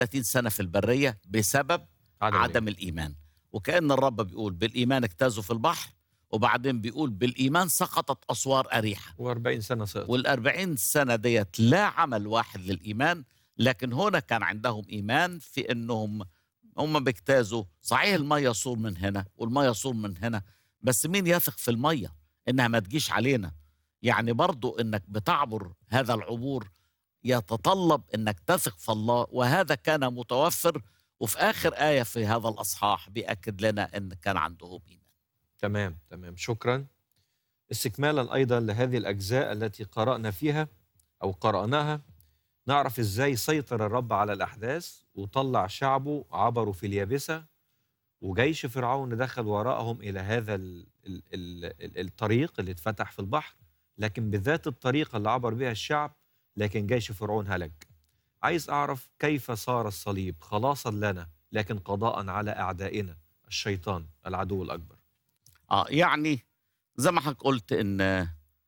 30 سنة في البرية بسبب عدم, عدم الإيمان وكأن الرب بيقول بالإيمان اجتازوا في البحر وبعدين بيقول بالإيمان سقطت أسوار أريحة و40 سنه سقط والأربعين سنة ديت لا عمل واحد للإيمان لكن هنا كان عندهم إيمان في أنهم هم بيجتازوا صحيح المية صور من هنا والمية صور من هنا بس مين يثق في المية إنها ما تجيش علينا يعني برضو إنك بتعبر هذا العبور يتطلب إنك تثق في الله وهذا كان متوفر وفي آخر آية في هذا الأصحاح بيأكد لنا إن كان عندهم إيمان تمام تمام شكرا استكمالا ايضا لهذه الاجزاء التي قرانا فيها او قراناها نعرف ازاي سيطر الرب على الاحداث وطلع شعبه عبروا في اليابسه وجيش فرعون دخل وراءهم الى هذا ال ال ال ال الطريق اللي اتفتح في البحر لكن بذات الطريقه اللي عبر بها الشعب لكن جيش فرعون هلك عايز اعرف كيف صار الصليب خلاصا لنا لكن قضاء على اعدائنا الشيطان العدو الاكبر اه يعني زي ما حضرتك قلت ان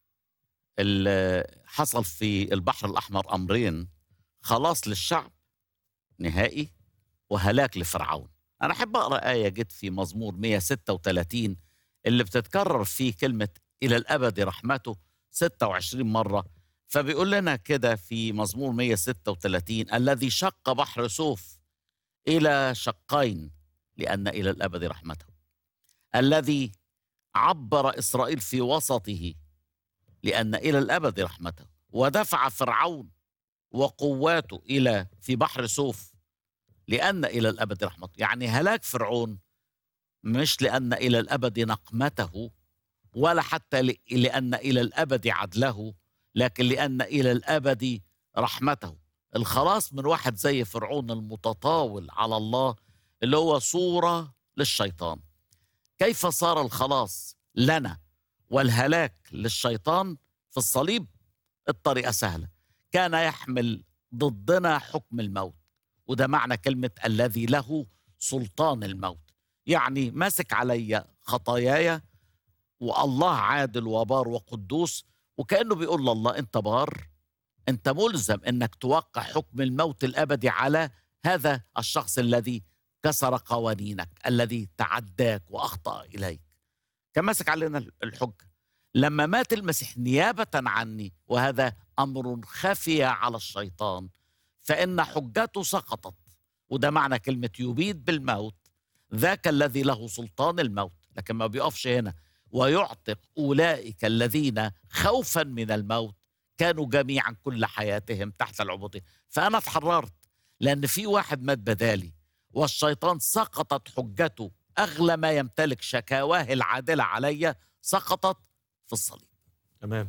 ال- حصل في البحر الاحمر امرين خلاص للشعب نهائي وهلاك لفرعون انا احب اقرا ايه جت في مزمور 136 اللي بتتكرر فيه كلمه الى الابد رحمته 26 مره فبيقول لنا كده في مزمور 136 الذي شق بحر سوف الى شقين لان الى الابد رحمته الذي عبر اسرائيل في وسطه لان الى الابد رحمته ودفع فرعون وقواته الى في بحر سوف لان الى الابد رحمته يعني هلاك فرعون مش لان الى الابد نقمته ولا حتى ل- لان الى الابد عدله لكن لان الى الابد رحمته الخلاص من واحد زي فرعون المتطاول على الله اللي هو صوره للشيطان كيف صار الخلاص لنا والهلاك للشيطان في الصليب الطريقه سهله كان يحمل ضدنا حكم الموت وده معنى كلمه الذي له سلطان الموت يعني ماسك علي خطاياي والله عادل وبار وقدوس وكانه بيقول لله انت بار انت ملزم انك توقع حكم الموت الابدي على هذا الشخص الذي كسر قوانينك الذي تعداك واخطا اليك كان ماسك علينا الحجه لما مات المسيح نيابه عني وهذا امر خفي على الشيطان فان حجته سقطت وده معنى كلمه يبيد بالموت ذاك الذي له سلطان الموت لكن ما بيقفش هنا ويعتق اولئك الذين خوفا من الموت كانوا جميعا كل حياتهم تحت العبوديه فانا اتحررت لان في واحد مات بدالي والشيطان سقطت حجته اغلى ما يمتلك شكاواه العادله علي سقطت في الصليب تمام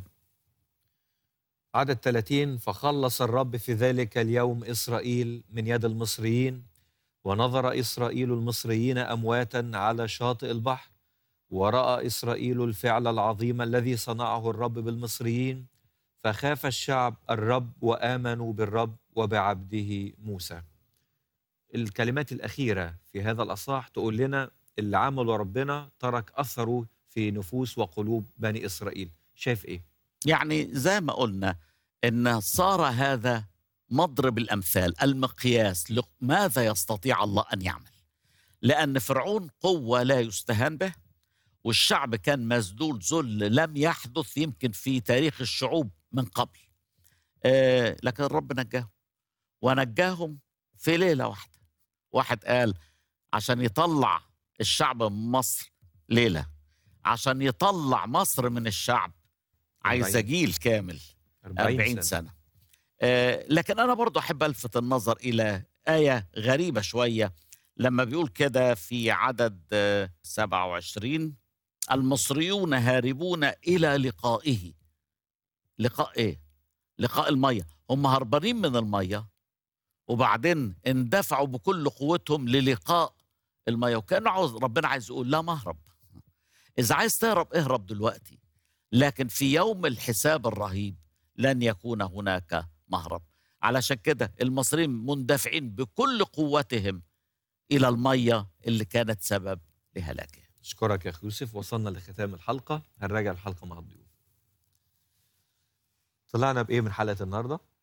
عدد 30 فخلص الرب في ذلك اليوم إسرائيل من يد المصريين ونظر إسرائيل المصريين أمواتا على شاطئ البحر ورأى إسرائيل الفعل العظيم الذي صنعه الرب بالمصريين فخاف الشعب الرب وآمنوا بالرب وبعبده موسى الكلمات الأخيرة في هذا الأصحاح تقول لنا اللي عمله ربنا ترك أثره في نفوس وقلوب بني إسرائيل شايف إيه؟ يعني زي ما قلنا ان صار هذا مضرب الامثال المقياس ماذا يستطيع الله ان يعمل لان فرعون قوه لا يستهان به والشعب كان مسدود ذل لم يحدث يمكن في تاريخ الشعوب من قبل آه لكن الرب نجاهم ونجاهم في ليله واحده واحد قال عشان يطلع الشعب من مصر ليله عشان يطلع مصر من الشعب عايز 40. جيل كامل 40 40 سنة, سنة آه لكن أنا برضو أحب ألفت النظر إلى آية غريبة شوية لما بيقول كده في عدد آه 27 المصريون هاربون إلى لقائه لقاء إيه؟ لقاء المية هم هربانين من المية وبعدين اندفعوا بكل قوتهم للقاء المية وكأنه عاوز ربنا عايز يقول لا مهرب إذا عايز تهرب اهرب دلوقتي لكن في يوم الحساب الرهيب لن يكون هناك مهرب علشان كده المصريين مندفعين بكل قوتهم الى الميه اللي كانت سبب لهلاكهم أشكرك يا أخي يوسف وصلنا لختام الحلقة هنراجع الحلقة مع الضيوف طلعنا بإيه من حلقة النهاردة؟